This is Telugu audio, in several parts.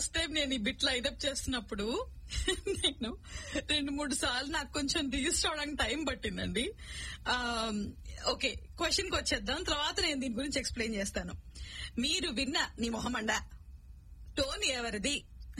ఫస్ట్ టైం నేను ఈ బిట్ లైనప్ చేస్తున్నప్పుడు నేను రెండు మూడు సార్లు నాకు కొంచెం రిజిస్టర్ అవడానికి టైం పట్టిందండి ఓకే క్వశ్చన్ కి వచ్చేద్దాం తర్వాత నేను దీని గురించి ఎక్స్ప్లెయిన్ చేస్తాను మీరు విన్న నీ మొహమండ టోన్ ఎవరిది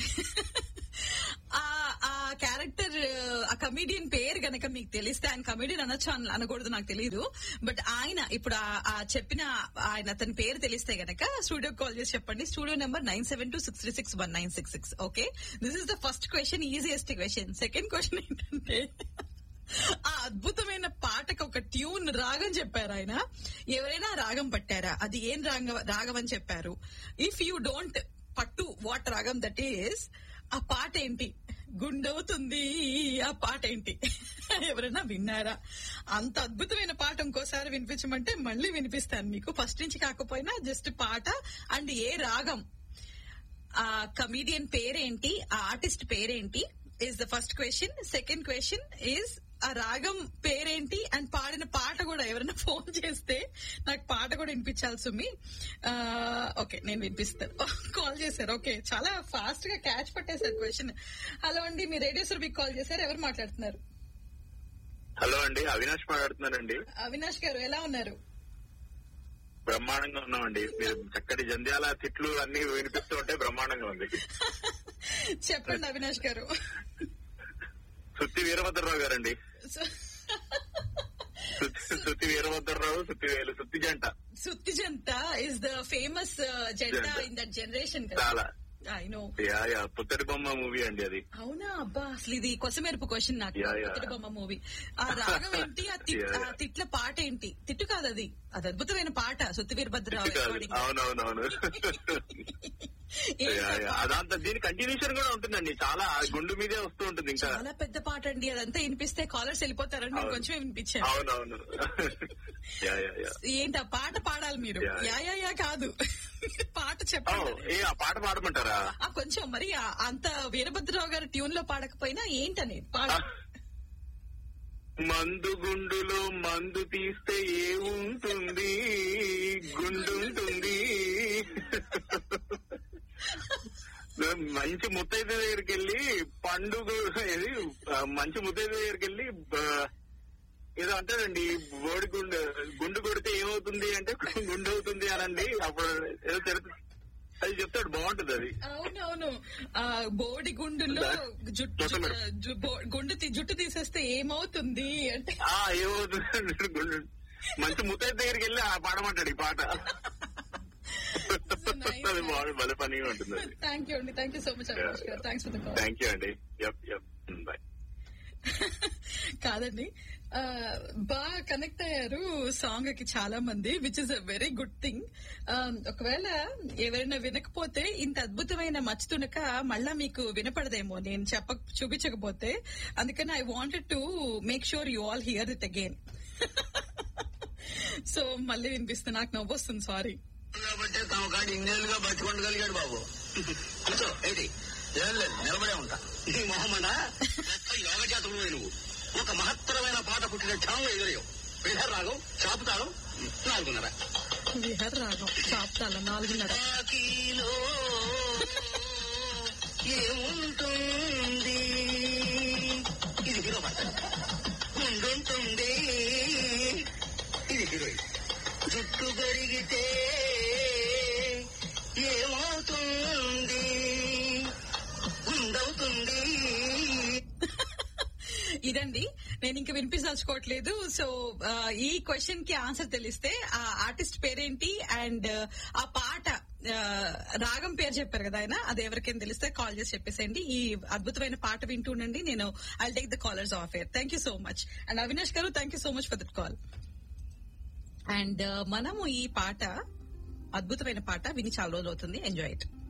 ఆ ఆ క్యారెక్టర్ ఆ కమీడియన్ పేరు గనక మీకు తెలిస్తే ఆయన కమీడియన్ అనొచ్చు అన- అనకూడదు నాకు తెలియదు బట్ ఆయన ఇప్పుడు ఆ- ఆ చెప్పిన ఆయన అతని పేరు తెలిస్తే గనక స్టూడియో కాల్ చేసి చెప్పండి studio number nine seven two six three six one nine six six okay this is the first question easiest question second question ఏంటంటే ఆ అద్భుతమైన పాటకు ఒక ట్యూన్ రాగం చెప్పారు ఆయన ఎవరైనా రాగం పట్టారా అది ఏం రాగం రాగం అని చెప్పారు ఇఫ్ యూ డోంట్ పట్టు వాట్ రాగం దట్ ఈస్ ఆ పాట ఏంటి గుండవుతుంది ఆ పాట ఏంటి ఎవరైనా విన్నారా అంత అద్భుతమైన పాట ఇంకోసారి వినిపించమంటే మళ్ళీ వినిపిస్తాను మీకు ఫస్ట్ నుంచి కాకపోయినా జస్ట్ పాట అండ్ ఏ రాగం ఆ కమీడియన్ పేరేంటి ఆ ఆర్టిస్ట్ పేరేంటి is the first question second question is ఆ రాగం పేరేంటి అండ్ పాడిన పాట కూడా ఎవరైనా ఫోన్ చేస్తే నాకు పాట కూడా వినిపించాలి సుమి ఓకే నేను వినిపిస్తాను కాల్ చేశారు ఓకే చాలా ఫాస్ట్ గా క్యాచ్ పట్టేశారు క్వశ్చన్ హలో అండి మీ రేడియో మీకు కాల్ చేశారు ఎవరు మాట్లాడుతున్నారు హలో అండి అవినాష్ మాట్లాడుతున్నానండి అవినాష్ గారు ఎలా ఉన్నారు బ్రహ్మాండంగా ఉన్నామండి మీరు చక్కటి జంధ్యాల తిట్లు అన్ని వినిపిస్తూ ఉంటే బ్రహ్మాండంగా ఉంది చెప్పండి అవినాష్ గారు సుత్తి వీరభద్రరావు గారండి సో- సుత్తి సుత్తి వీరభద్రరావు సుత్తి వేలు సుత్తి జంట సుత్తి జంట ఇస్ ద ఫేమస్ జెండా జంట. ఇన్ దట్ జనరేషన్ కదా చాలా ఐ నో యా యా పుత్తడి బొమ్మ మూవీ అండి అది అవునా అబ్బా అసలు ఇది కొసమెరుపు క్వశ్చన్ నాకు Yeah, yeah. తిట్టు బొమ్మ మూవీ ఆ రాగం ఏంటి ఆ తిట్- Yeah, yeah. ఆ తిట్ల పాట ఏంటి తిట్టు కాదు అది అది అద్భుతమైన పాట సుత్తి వీరభద్రరావు తిట్టు కాదు recording. అవునవునవును ఏంటి యా, ఆ యా. పాట? అదంతా దీని కంటిన్యూషన్ కూడా ఉంటుందండి చాలా ఆ గుండు మీదే వస్తూ ఉంటుంది ఇంకా చాలా పెద్ద పాట అండి అదంతా వినిపిస్తే కాలర్స్ వెళ్ళిపోతారని నేను అవును. కొంచెం వినిపించాను అవునవును యా యా యా ఏంటి ఆ పాట పాడాలి మీరు Yeah. యా యా యా కాదు పాట ఓ, చెప్పండి ఏ ఆ పాట పాడమంటారా ఆ కొంచెం మరి ఆ- అంత వీరభద్రరావు గారు ట్యూన్ లో పాడకపోయినా ఏంటని పాడ మందు గుండులో మందు తీస్తే ఏముంటుంది గుండుంటుంది మంచి ముత్తైద దగ్గరికి వెళ్ళి పండుగ ఏది ఆ, మంచి ముత్తైద దగ్గరికి వెళ్ళి ఆ, ఏదో అంటాడండి బోడి గుండు గుండు కొడితే ఏమవుతుంది అంటే గుండు అవుతుంది అనండి అప్పుడు ఏదో చరిత్ర అది చెప్తాడు బాగుంటుంది అది అవునవును ఆ బోడి గుండులో జుట్టు మొత్తం మేడం. జు- బో- గుండు తీ- జుట్టు తీసేస్తే ఏమవుతుంది అంటే ఆ ఏమవుతుంది అంటే గుండు మంచి ముత్తైద దగ్గరికి వెళ్ళి ఆ పాడమంటాడు ఈ పాట nice. అది బాగుంది భలే పనిగా ఉంటుంది అది థ్యాంక్ యూ అండి thank you so much Avinash గారు thanks for the call thank you అండి యప్ యప్ బాయ్ కాదండి ఆ, బాగా కనెక్ట్ అయ్యారు సాంగ్ కి చాలా మంది which is a very good thing ఒకవేళ ఎవరైనా వినకపోతే ఇంత అద్భుతమైన మచ్చుతునక మళ్ళా మీకు వినపడదేమో నేను చెప్ప చూపించకపోతే అందుకని I wanted to make sure you all hear it again so మళ్ళీ వినిపిస్తే నాకు నవ్వొస్తుంది సారీ కాబట్టి తమ కాడి ఇన్నేళ్లుగా బతికొండగలిగాడు బాబు కూర్చో ఏంటి ఏం లేదు నిలబడే ఉంటా నీ మొహమ్మడ యోగ జాతకుడు నువ్వు ఒక మహత్తరమైన పాట పుట్టిన క్షణంలో ఎదురయ్యావు విహర్ రాగం చాపుతారం నాలుగున్నర విహర్ రాగం చాప్తాల నాలుగున్నర బాకీలో ఏముంటుంది ఇది హీరో పాట ఉండుంటుంది ఇది హీరోయిన్ జుట్టు పెరిగితే ఏమవుతుంది ఉండవుతుంది ఇదండి నేను ఇంకా వినిపించదలుచుకోవట్లేదు సో ఆ, ఈ క్వశ్చన్ కి ఆన్సర్ తెలిస్తే ఆ ఆర్టిస్ట్ పేరేంటి అండ్ ఆ పాట ఆ, రాగం పేరు చెప్పారు కదా ఆయన అది ఎవరికైనా తెలిస్తే కాల్ చేసి చెప్పేసేయండి ఈ అద్భుతమైన పాట వింటూ ఉండండి నేను I take the callers off air thank you so much and Avinash గారు thank you so much for that call and మనము ఈ పాట అద్భుతమైన పాట విని చాలా రోజులు అవుతుంది ఎంజాయ్ ఇట్